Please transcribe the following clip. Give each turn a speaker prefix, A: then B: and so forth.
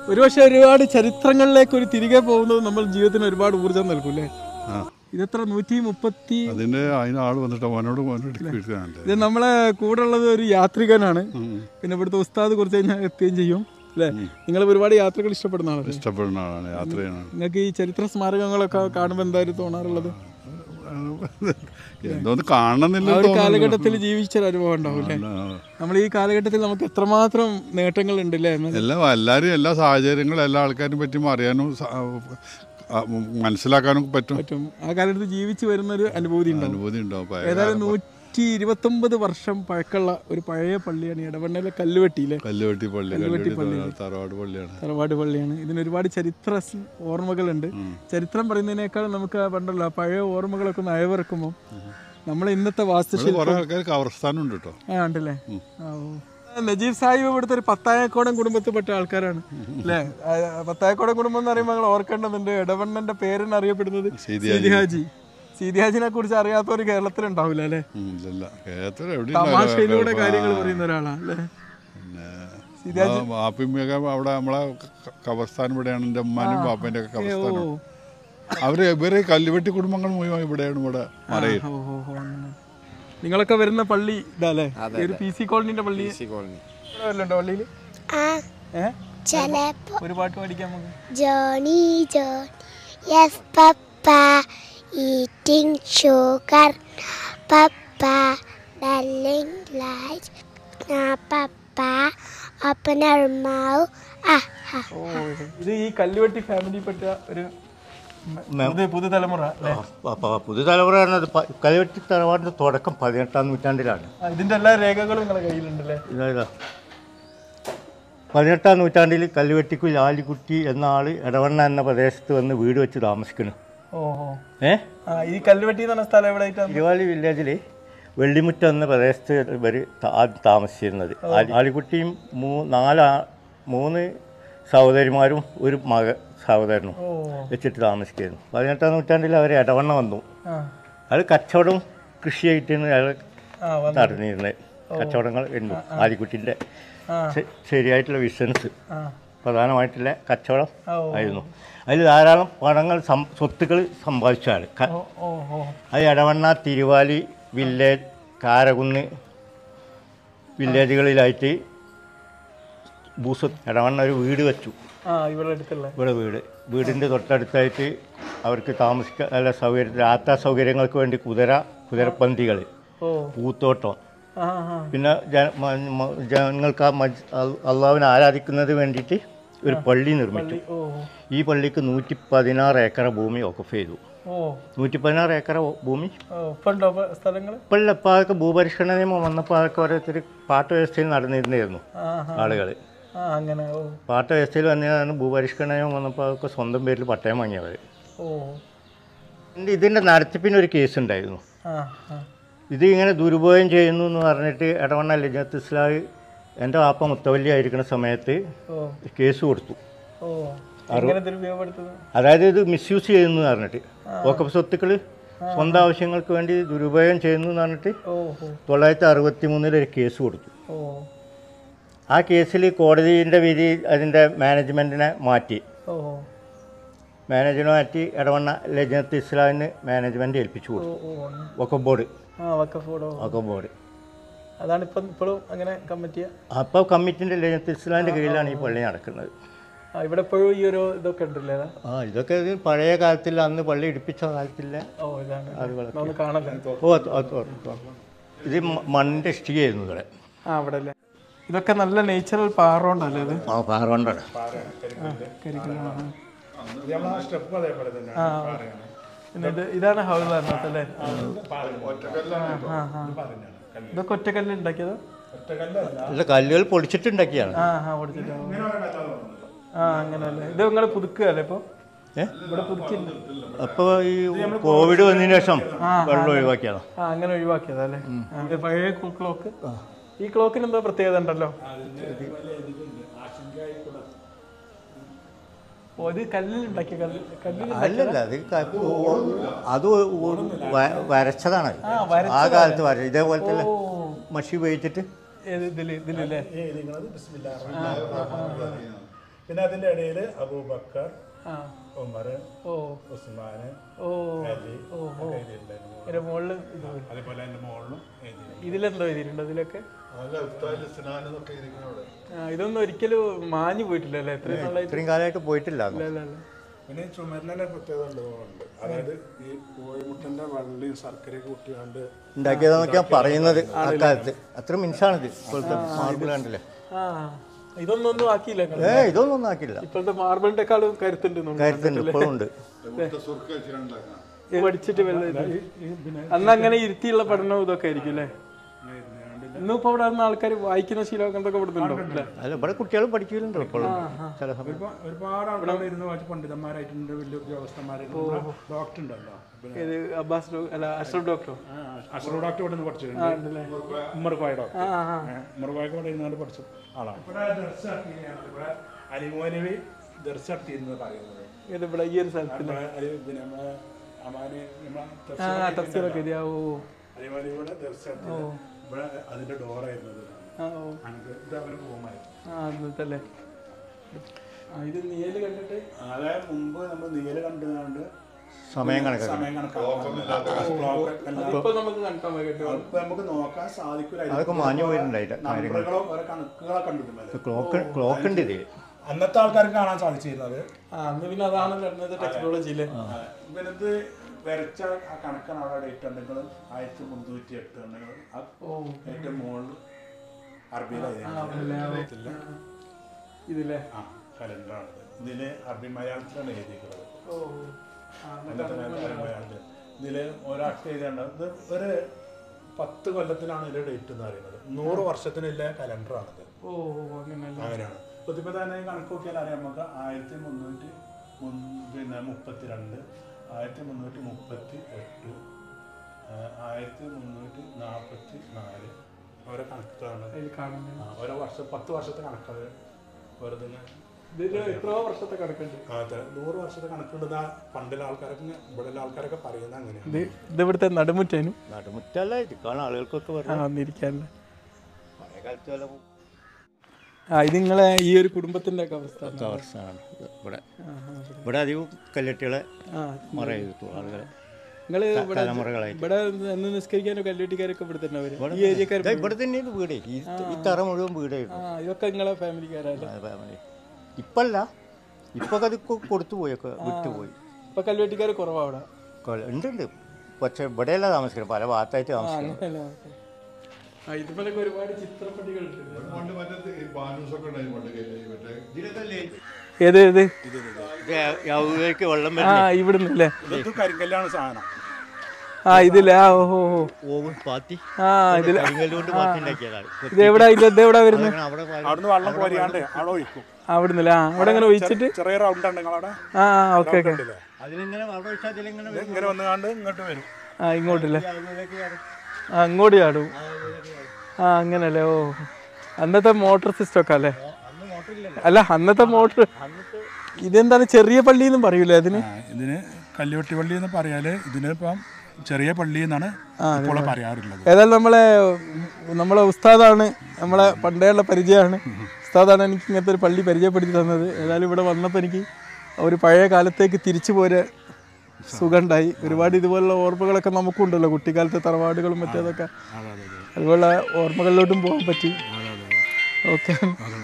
A: ഒരുപക്ഷെ ഒരുപാട് ചരിത്രങ്ങളിലേക്ക് ഒരു തിരികെ പോകുന്നത് നമ്മൾ ജീവിതത്തിന് ഒരുപാട് ഊർജ്ജം നൽകും അല്ലേ
B: ആ
A: ഇതെത്ര നൂറ്റി മുപ്പത്തി
B: അതിന് അതിന് ആൾ വന്നിട്ട് മോനോട് മോനോട് കിട്ടാനല്ലേ
A: ഇത് നമ്മളെ കൂടെ ഉള്ളത് ഒരു യാത്രികനാണ് പിന്നെ ഇവിടുത്തെ ഉസ്താദ് കുറച്ച് കഴിഞ്ഞാൽ എത്തുകയും ചെയ്യും അല്ലേ നിങ്ങൾ ഒരുപാട് യാത്രകൾ ഇഷ്ടപ്പെടുന്ന ആളല്ലേ
B: ഇഷ്ടപ്പെടുന്ന ആളാണ് യാത്ര ചെയ്യണം
A: നിങ്ങൾക്ക് ഈ ചരിത്ര സ്മാരകങ്ങളൊക്കെ കാണുമ്പോൾ എന്തായാലും തോന്നാറുള്ളത്
B: എന്തോന്ന്
A: ആ
B: കാണണമെന്നില്ല
A: ഒരു കാലഘട്ടത്തിൽ ജീവിച്ച ഒരു അനുഭവം ഉണ്ടാവും അല്ലേ നമ്മൾ ഈ കാലഘട്ടത്തിൽ നമുക്ക് എത്രമാത്രം നേട്ടങ്ങൾ ഉണ്ട് അല്ലേ എന്ന്
B: എല്ലാം എല്ലാവരും എല്ലാ സാഹചര്യങ്ങളും എല്ലാ ആൾക്കാരും പറ്റി അറിയാനും സ- ആ, മനസ്സിലാക്കാനും പറ്റും
A: പറ്റും ആ കാലഘട്ടത്തിൽ ജീവിച്ചു വരുന്ന ഒരു അനുഭൂതി ഉണ്ടാവും
B: അനുഭൂതി ഉണ്ടാവും പഴയ
A: ഏതായാലും നൂറ്റി ഇരുപത്തൊമ്പത് വർഷം പഴക്കമുള്ള ഒരു പഴയ പള്ളിയാണ് ഈ ഇടവണ്ണയിലെ കല്ലുവെട്ടിയിലെ
B: കല്ലുവെട്ടി പള്ളി കല്ലുവെട്ടി തറവാട് പള്ളിയാണ്
A: തറവാട് പള്ളിയാണ് ഇതിന് ഒരുപാട് ചരിത്ര സ് ഓർമ്മകളുണ്ട് ചരിത്രം പറയുന്നതിനേക്കാൾ നമുക്ക് ആ പണ്ടല്ലോ ആ പഴയ ഓർമ്മകളൊക്കെ ഒന്ന് അയവിറക്കുമ്പോൾ നമ്മളെ ഇന്നത്തെ വാസ്തുശില്പം
B: കുറെ ആൾക്കാർ കവർസ്ഥാനം ഉണ്ട് കേട്ടോ
A: ആ ഉണ്ടല്ലേ ആ, ഓ. നജീബ് സാഹിബ് ഇവിടുത്തെ ഒരു പത്തായക്കോടൻ കുടുംബത്തിൽപ്പെട്ട ആൾക്കാരാണ് അല്ലേ ആ, പത്തായക്കോടൻ കുടുംബം എന്ന് പറയുമ്പോൾ ഞങ്ങൾ ഓർക്കേണ്ടതുണ്ട് ഇടവണ്ണന്റെ പേരിന് അറിയപ്പെടുന്നത്
B: സീതി
A: സീതിഹാജി സീതിഹാജിനെ കുറിച്ച് അറിയാത്തവർ കേരളത്തിൽ ഉണ്ടാവില്ല അല്ലേ
B: ഉം, ഇല്ല കേരളത്തിൽ എവിടെ
A: തമാശയിലൂടെ കാര്യങ്ങൾ പറയുന്ന ഒരാളാ അല്ലേ
B: വാപ്പിമ്മയൊക്കെ അവിടെ നമ്മളെ ക- കബർസ്ഥാൻ ഇവിടെയാണ് എൻ്റെ ഉമ്മാനും വാപ്പൻ്റെ ഒക്കെ കബർസ്ഥാനം
A: ഓ
B: അവര് ഇവരെ കല്ലുവെട്ടി കുടുംബങ്ങൾ മുഴുവൻ ഇവിടെയാണ് ഇവിടെ മറയിൽ
A: ഓ, ഓ, ഓ, അങ്ങനെ. നിങ്ങളൊക്കെ വരുന്ന പള്ളി ഇതല്ലേ ഈ ഒരു പി സി കോളനിന്റെ പള്ളി
C: കോളനി
A: ഇവിടെ വല്ലതുണ്ടോ പള്ളിയിൽ
D: ആ
A: ഏ
D: ചിലപ്പോ
A: ഒരു പാട്ട് പഠിക്കാൻ നമുക്ക്
D: Johnny John yes papa eating sugar papa telling lies ആ പപ്പ ഓപ്പൺ അവർ മൗ ആ ആ
A: ഓ ഇത് ഈ കല്ലുവെട്ടി ഫാമിലിപ്പെട്ട ഒരു പുതു പുതുതലമുറ അല്ലേ
E: അപ്പോൾ പുതുതലമുറ പറഞ്ഞത് പ- കലവെട്ടി തറവാടിൻ്റെ തുടക്കം പതിനെട്ടാം നൂറ്റാണ്ടിലാണ്
A: ആ, ഇതിന്റെ എല്ലാ രേഖകളും നിങ്ങളുടെ കയ്യിലുണ്ടല്ലേ
E: ഇതാ പതിനെട്ടാം നൂറ്റാണ്ടിൽ കല്ലുവെട്ടിക്കു ലാലിക്കുട്ടി എന്ന ആൾ ഇടവണ്ണ എന്ന പ്രദേശത്ത് വന്ന് വീട് വെച്ച് താമസിക്കുന്നു
A: ഓഹോ
E: ഏ
A: ആ ഈ കല്ലുവെട്ടി എന്ന് പറഞ്ഞ സ്ഥലം എവിടെ ആയിട്ടാണ്
E: ഇരുവാലി വില്ലേജിൽ വെള്ളിമുറ്റം എന്ന പ്രദേശത്ത് ഇവർ താമസിച്ചിരുന്നത് ആലി- ആലിക്കുട്ടിയും മൂ നാല് ആ- മൂന്ന് സഹോദരിമാരും ഒരു മക സഹോദരനും
A: ഓ
E: വെച്ചിട്ട് താമസിക്കുന്നു പതിനെട്ടാം നൂറ്റാണ്ടിൽ അവർ ഇടവണ്ണ വന്നു
A: ആ
E: അത് കച്ചവടം കൃഷിയായിട്ടാണ് അയാൾ
A: ആ വന്നു
E: നടന്നിരുന്നത് കച്ചവടങ്ങൾ ഉണ്ട് ആലിക്കുട്ടിൻ്റെ
A: ആ
E: ശ- ശരിയായിട്ടുള്ള ബിസിനസ്
A: ആ
E: പ്രധാനമായിട്ടുള്ള കച്ചവടം
A: ഓ.
E: ആയിരുന്നു അതിൽ ധാരാളം പണങ്ങൾ സം സ്വത്തുക്കൾ സമ്പാദിച്ച ആൾ ക-
A: ഓ ഓ ഓ
E: അത് എടവണ്ണ തിരുവാലി വില്ലേജ് കാരകുന്ന് വില്ലേജുകളിലായിട്ട് ഭൂസ്വത്ത് എടവണ്ണ ഒരു വീട് വെച്ചു
A: ആ ഇവിടെ അടുത്തുള്ള
E: ഇവിടെ വീട് വീടിൻ്റെ തൊട്ടടുത്തായിട്ട് അവർക്ക് താമസിക്കാൻ നല്ല സൗകര്യം യാത്രാ സൗകര്യങ്ങൾക്ക് വേണ്ടി കുതിര കുതിരപ്പന്തികൾ
A: ഓ
E: പൂത്തോട്ടം
A: ആ ആ
E: പിന്നെ ജന- മ- മ- ജനങ്ങൾക്ക് ആ മജ് അൽ- അള്ളാഹുവിനെ ആരാധിക്കുന്നതിന് വേണ്ടിയിട്ട് ഒരു പള്ളി നിർമ്മിച്ചു
A: ഓ
E: ഈ പള്ളിക്ക് നൂറ്റി പതിനാറ് ഏക്കർ ഭൂമി ഓക്കഫ് ചെയ്തു
A: ഓ
E: നൂറ്റി പതിനാറ് ഏക്കർ ഭൂമി
A: ഓ ഇപ്പുണ്ടോ സ്ഥലങ്ങൾ
E: ഇപ്പോൾ ഇപ്പോൾ അതൊക്കെ ഭൂപരിഷ്കരണ നിയമം വന്നപ്പോൾ അതൊക്കെ ഓരോരുത്തർ പാട്ട വ്യവസ്ഥയിൽ നടന്നിരുന്നായിരുന്നു
A: ആ ആ
E: ആളുകൾ
A: ആ അങ്ങനെ ഓ
E: പാട്ട വ്യവസ്ഥയിൽ വന്നതാണ് ഭൂപരിഷ്കരണ നിയമം വന്നപ്പോൾ അതൊക്കെ സ്വന്തം പേരിൽ പട്ടയം വാങ്ങിയവർ
A: ഓ
E: ഇതിൻ്റെ നടത്തിപ്പിന് ഒരു കേസ് ഉണ്ടായിരുന്നു
A: ആ ആ
E: ഇത് ഇങ്ങനെ ദുരുപയോഗം ചെയ്യുന്നു എന്ന് പറഞ്ഞിട്ട് ഇടവണ്ണ ലജത്ത് ഇസ്ലാഹ് എൻ്റെ വാപ്പ മുത്തവല്ലി ആയിരിക്കുന്ന സമയത്ത്
A: ഓ
E: കേസ് കൊടുത്തു
A: ഓ എങ്ങനെ ദുരുപയോഗപ്പെടുത്തുന്നത്
E: അതായത് ഇത് മിസ്യൂസ് ചെയ്യുന്നു എന്ന് പറഞ്ഞിട്ട് ഓക്കപ്പ് സ്വത്തുക്കൾ സ്വന്തം ആവശ്യങ്ങൾക്ക് വേണ്ടി ദുരുപയോഗം ചെയ്യുന്നു എന്ന് പറഞ്ഞിട്ട്
A: ഓ ഓ
E: തൊള്ളായിരത്തി അറുപത്തി മൂന്നിൽ ഒരു കേസ് കൊടുത്തു
A: ഓ
E: ആ കേസിൽ കോടതിൻ്റെ വിധി അതിൻ്റെ മാനേജ്മെൻറ്റിനെ മാറ്റി
A: ഓ
E: മാനേജ്മെൻറ്റ് മാറ്റി ഇടവണ്ണ ലജനത്ത് ഇസ്ലാമിന് മാനേജ്മെൻറ്റ് ഏൽപ്പിച്ചു
A: ഓ
E: കൊടുത്തു
A: ഓ
E: വക്കഫ് ബോർഡ്
A: ആ വക്കഫോടോ
E: വക്കഫ് ബോർഡ്
A: അതാണ് ഇപ്പം ഇപ്പോഴും അങ്ങനെ കമ്മിറ്റിയ
E: അപ്പോൾ കമ്മിറ്റിൻ്റെ ലജനത്ത് ഇസ്ലാമിൻ്റെ കീഴിലാണ് ഈ പള്ളി നടക്കുന്നത്
A: ആ ഇവിടെ ഇപ്പോഴും ഈ ഒരു ഇതൊക്കെ ഉണ്ടല്ലേ അതാ?
E: ആ ഇതൊക്കെ ഇത് പഴയ കാലത്തിൽ അന്ന് പള്ളി ഇടിപ്പിച്ച കാലത്തിലെ
A: ഓ ഇതാണ്
E: അതുകളൊക്കെ.
A: ഒന്ന് കാണല്ലേ
E: ഓ അത് അത് അത് ഇത് മ- മണ്ണിൻ്റെ ഇഷ്ടികയായിരുന്നു ഇവിടെ
A: ആ അവിടെ അല്ലേ ഇതൊക്കെ നല്ല നേച്ചുറൽ പാറോണ്ടല്ലേ അത്
E: ആ പാറകൊണ്ടാണ്
A: കരിക്കലാണ് ആ എന്നിട്ട് ഇതാണ് ഹൗസ് അല്ലേ ആ ആ ഇതൊക്കെ ഒറ്റക്കല്ല് ഉണ്ടാക്കിയതോ
E: ഇത് കല്ലുകൾ പൊടിച്ചിട്ടുണ്ടാക്കിയാണ്
A: ആ ആ ഓടിച്ചിട്ടോ ആ അങ്ങനല്ലേ ഇത് നിങ്ങൾ പുതുക്കുകയല്ലേ ഇപ്പോൾ
E: ഏ
A: ഇവിടെ പുതുക്കില്ല
E: അപ്പോൾ ഈ കോവിഡ് വന്നതിന് ശേഷം വെള്ളം ഒഴിവാക്കിയാണ്
A: ആ അങ്ങനെ ഒഴിവാക്കിയതല്ലേ ആ, ഇത് പഴയ ക്ലോക്ക് ഈ ക്ലോക്കിന് എന്തോ പ്രത്യേകത ഉണ്ടല്ലോ ഓ ഇത് കല്ലിൽ ഉണ്ടാക്കിയ കല്ല് കല്ലിൽ
E: അല്ലല്ല അത് ക- അത് ഒ- വ- വരച്ചതാണ്
A: ആ, വരച്ചതാണ്.
E: ആ കാലത്ത് വര ഇതേപോലത്തെ മഷി ഉപയോഗിച്ചിട്ട്
A: ഏത് ഇതില് ഇതിലല്ലേ
C: പിന്നെ അതിന്റെ ഇടയിൽ അബൂബക്കർ
A: ആ
C: ഉമർ
A: ഓ
C: ഉസ്മാൻ
A: ഓ
C: അലി ഒക്കെ എഴുതിയിട്ടുണ്ടായിരുന്നു
A: ഇതിന്റെ മുകളിൽ ഇത് വരും.
C: അതേപോലെ അതിന്റെ മുകളിലും എഴുതിയിട്ടുണ്ട്
A: ഇതിലെന്തോ എഴുതിയിട്ടുണ്ട് ഇതിലൊക്കെ
B: നല്ല ഉസ്താദിന്റെ സ്നാനം എന്നൊക്കെ ഇരിക്കുന്ന അവിടെ
A: ആ, ഇതൊന്നും ഒരിക്കലും മാഞ്ഞു പോയിട്ടില്ല അല്ലേ എത്രയും നാളായിട്ട്
E: ഇത്രയും കാലമായിട്ട് പോയിട്ടില്ല അന്ന്.
A: അല്ല അല്ല
C: പിന്നെ ഈ ചുമരിനെ പ്രത്യേകത ഉള്ളതുകൊണ്ട് അതായത് ഈ കോഴിമുട്ടന്റെ വള്ളിയും ശർക്കരയൊക്കെ കൂട്ടിയാണ്ട്
E: ഉണ്ടാക്കിയതെന്നൊക്കെയാണ് പറയുന്നത് അക്കാലത്ത് അത്ര മിൻസാണിത് ഇപ്പോഴത്തെ മാർബിൾ കണ്ടില്ലേ
A: ആ ഇതൊന്നും ഒന്നും ആക്കിയില്ല നിങ്ങള്.
E: ഏ ഇതൊന്നും ഒന്നും ആക്കില്ല
A: ഇപ്പോഴത്തെ മാർബിളിന്റെക്കാളും കരുത്തുണ്ട് തോന്നുന്നു.
E: കരുത്തുണ്ട് ഇപ്പോഴും ഉണ്ട്
B: ഇവിടുത്തെ സുർക്ക വെച്ചിട്ടുണ്ടാക്കണം
A: ഇത് പഠിച്ചിട്ട് വല്ല ഇത്. അന്ന് അങ്ങനെ ഇരുത്തിയുള്ള പഠനവും ഇതൊക്കെ ആയിരിക്കും അല്ലേ ഇന്നിപ്പോ ഇവിടെ വന്ന ആൾക്കാർ വായിക്കുന്ന ശീലമൊക്കെ എന്തൊക്കെ ഇവിടുന്നുണ്ടോ അല്ലേ
E: അല്ല ഇവിടെ കുട്ടികൾ പഠിക്കലുണ്ട് ഇപ്പോഴും ചില സമയം
C: ഒരുപാ- ഒരുപാട് ആൾക്കാർ ഇരുന്ന് വായിച്ച് പണ്ഡിതന്മാരായിട്ടുണ്ട് വലിയ ഉദ്യോഗസ്ഥന്മാരായിട്ടുണ്ട് ഡോക്ടർ ഉണ്ടല്ലോ പിന്നെ
A: ഇത് അബ്ബാസ് ഡോ- അല്ല അഷ്റഫ് ഡോക്ടറോ
C: ആ, അഷ്റഫ് ഡോക്ടർ ഇവിടെ നിന്ന് പഠിച്ചിട്ടുണ്ട് ഉമ്മർക്കോയ ഡോക്ടർ
A: ആ ആ
C: ഉമ്മർക്കോയൊക്കെ ഇവിടെ ഇരുന്നാണ്ട് പഠിച്ച ആളാണ് ഇവിടെ ദർശ നടത്തിയതാണ് ഇവിടെ അലിമോനവി ദർശ നടത്തിയിരുന്നത് പറയുന്നത്
A: ഇത് ഇവിടെ ഈ ഒരു സ്ഥലത്ത്
C: ഇവിടെ അലി പിന്നെ നമ്മളെ അമാന് നമ്മളെ
A: ആ തഫ്സീറൊക്കെ എഴുതിയാ ഓ
C: അലിമോനവിയുടെ ദർശ നടത്തിയത് ഇവിടെ അതിന്റെ ഡോറായിരുന്നത്
A: ആ ഓ
C: അങ്ങനെ ഇത് അവന് പോകുമായിരുന്നു
A: ആ അന്നത്തെ അല്ലേ ആ ഇത് നീല് കണ്ടിട്ട്
C: അതായത് മുമ്പ് നമ്മൾ നീല കണ്ടുകൊണ്ട്
E: സമയം കണക്കാക്കി
C: സമയം കണക്കാക്കാം
A: ഇപ്പൊ നമുക്ക് കണക്കാൻ കേട്ടോ
C: അപ്പൊ നമുക്ക് നോക്കാൻ സാധിക്കില്ല
E: അതൊക്കെ മാഞ്ഞു പോയിട്ടുണ്ടായില്ല കാര്യങ്ങൾ
C: നമ്പറുകളോ ഓരോ കണക്കുകളോ കണ്ടിട്ടുണ്ടല്ലോ
E: ക്ലോക്ക് ക്ലോക്ക് ഉണ്ട് ഇതിൽ
C: അന്നത്തെ ആൾക്കാർക്ക് കാണാൻ സാധിച്ചിരുന്നത്
A: ആ അന്ന് പിന്നെ അതാണല്ലോ അന്നത്തെ ടെക്നോളജിയില്
C: ഇവനത് വരച്ച ആ കണക്കാണ് അവിടെ ഡേറ്റ് ഉണ്ടെങ്കിൽ ആയിരത്തി മുന്നൂറ്റി എട്ട് ഉണ്ടെങ്കിൽ ആ
A: ഓ
C: ഏറ്റവും മുകളിൽ അറബിയിലായി
A: ഇതില്ലേ
C: ആ കലണ്ടറാണ് ഇതില് അറബി മലയാളത്തിലാണ് എഴുതിയിട്ടുള്ളത്
A: ഓ ആ,
C: അന്നത്തെ കാലത്ത് അറബി മലയാളത്തിൽ ഇതില് ഒരാൾക്ക് എഴുതിയാണ് ഇത് ഒരു പത്ത് കൊല്ലത്തിനാണ് ഇതിന്റെ ഡേറ്റ് എന്ന് പറയുന്നത് നൂറ് വർഷത്തിനുള്ള കലണ്ടറാണിത്
A: ഓ അങ്ങനല്ല
C: അങ്ങനെയാണ് ഇപ്പൊ ഇപ്പൊ തന്നെ കണക്ക് നോക്കിയാൽ അറിയാം നമുക്ക് ആയിരത്തി മുന്നൂറ്റി മുൻ- പിന്നെ മുപ്പത്തിരണ്ട് ആയിരത്തി മുന്നൂറ്റി മുപ്പത്തി എട്ട് ആ, ആയിരത്തി മുന്നൂറ്റി നാൽപ്പത്തി നാല് ഓരോ കണക്കുകളാണ്
A: അതിൽ കാണുന്നത്
C: ആ, ഓരോ വർഷം പത്ത് വർഷത്തെ കണക്കാണ് ഓരോ ഇതിന്
A: ഇതില് എത്രയോ വർഷത്തെ കണക്കുണ്ട്
C: ആ, അതെ. നൂറ് വർഷത്തെ കണക്കുണ്ടെന്ന് ആ പണ്ടിലെ ആൾക്കാരൊക്കെ ഇവിടെ ആൾക്കാരൊക്കെ പറയുന്നത് അങ്ങനെയാണ്
A: ഇത് ഇത് ഇവിടുത്തെ നടുമുറ്റേനും
E: നടുമുറ്റല്ല ഇത് കാണാൻ ആളുകൾക്കൊക്കെ
A: ആ
E: വരണം
A: വന്നിരിക്കാനല്ലേ
E: പഴയ കാലത്ത് വല്ല
A: ആ ഇത് നിങ്ങളെ ഈ ഒരു കുടുംബത്തിന്റെ ഒക്കെ അവസ്ഥ
E: അവസ്ഥയാണ് ഇവിടെ ഇവിടെ അധികം കല്ലെട്ടികളെ
A: ആ
E: മറ ചെയ്തിട്ടു ആളുകളെ
A: നിങ്ങള് ഇവിടെ
E: തലമുറകളായിട്ട്
A: ഇവിടെ എന്ന് നിസ്കരിക്കാനോ കല്ലുട്ടിക്കാരൊക്കെ ഇവിടെ തന്നെ വരും ഈ ഏരിയക്കാർ
E: ദാ ഇവിടെ തന്നെയാണ് വീട് ഈ ഈ തറ മുഴുവൻ വീടായിരുന്നു
A: ആ ഇതൊക്കെ നിങ്ങളെ ഫാമിലിക്കാരല്ലേ
E: ആ, ഫാമിലി ഇപ്പല്ല ഇപ്പൊ അത് കൊ- കൊടുത്തു പോയൊക്കെ വിട്ടുപോയി
A: ഇപ്പൊ കല്ലുവെട്ടിക്കാർ കുറവാ അവിടെ
E: കൊല- ഉണ്ട് ഉണ്ട് പക്ഷെ ഇവിടെയല്ല താമസിക്കുന്നത് പല ഭാഗത്തായിട്ട് താമസിക്കുന്നത്
A: അങ്ങനെയല്ല ആ ഇതുപോലൊക്കെ ഒരുപാട് ചിത്രപ്പട്ടികളുണ്ട്
B: പണ്ട് മറ്റേ ഈ ബാനൂസൊക്കെ ഉണ്ടായിരുന്നു പണ്ട് മറ്റേ
A: ഏത് ഏത്
E: ഇത് യൗവ്വയ്ക്ക് വെള്ളം
A: ആ ഇവിടുന്ന് അല്ലേ
C: ഇത് കരിങ്കല്ലാണ് സാധനം
A: ആ ഇതില്ലേ ആ ഓഹോ ഓഹോ
E: ഓവും പാത്തി
A: ആ ഇതില്
E: കരിങ്കല്ല് കൊണ്ട് പാത്തി ഉണ്ടാക്കിയതാണ്
A: ഇത് എവിടെ ഇത് ഇത് എവിടെ വരുന്നത്
E: അങ്ങനെ അവിടെ പാ-
C: അവിടുന്ന് വെള്ളം കോരിയാണ്ട് അവിടെ ഒഴിക്കും
A: അവിടുന്ന് ആ അവിടെ അങ്ങനെ ഒഴിച്ചിട്ട്
C: ചെറിയ റൗണ്ട് ഉണ്ട് നിങ്ങളവിടെ
A: ആ ഓക്കെ ഓക്കെ
C: ഉണ്ടല്ലേ?
E: അതിലിങ്ങനെ അവിടെ വെച്ചാൽ അതിലിങ്ങനെ
C: ഇത് ഇങ്ങനെ വന്നുകാണ്ട് ഇങ്ങോട്ട് വരും
A: ആ ഇങ്ങോട്ടല്ലേ
E: യൗവ്വയിലേക്ക് ചാടും.
A: ആ ഇങ്ങോട്ട് ചാടും ആ അങ്ങനല്ലേ ഓ അന്നത്തെ മോട്ടോർ സിസ്റ്റം ഒക്കെ അല്ലേ
E: അന്ന് മോട്ടറില്ലല്ലോ
A: അല്ല അന്നത്തെ മോട്ടോർ
E: അന്നത്തെ
A: ഇതെന്താണ് ചെറിയ പള്ളി എന്നും പറയൂലേ അതിന്
C: ഇതിന് കല്ലുവെട്ടി പള്ളി എന്ന് പറയാല് ഇതിനിപ്പം ചെറിയ പള്ളി എന്നാണ് ഇപ്പോൾ പറയാറുള്ളത്
A: ഏതായാലും നമ്മളെ നമ്മളെ ഉസ്താദാണ് നമ്മളെ പണ്ടേയുള്ള പരിചയമാണ് ഉസ്താദാണ് എനിക്ക് ഇങ്ങനത്തെ ഒരു പള്ളി പരിചയപ്പെടുത്തി തന്നത് ഏതായാലും ഇവിടെ വന്നപ്പോൾ എനിക്ക് ഒരു പഴയ കാലത്തേക്ക് തിരിച്ചു പോരെ സുഖമുണ്ടായി ഒരുപാട് ഇതുപോലുള്ള ഓർമ്മകളൊക്കെ നമുക്കുണ്ടല്ലോ കുട്ടിക്കാലത്തെ തറവാടുകളും മറ്റേതൊക്കെ അതുപോലുള്ള ഓർമ്മകളിലോട്ടും പോകാൻ പറ്റി ഓക്കെ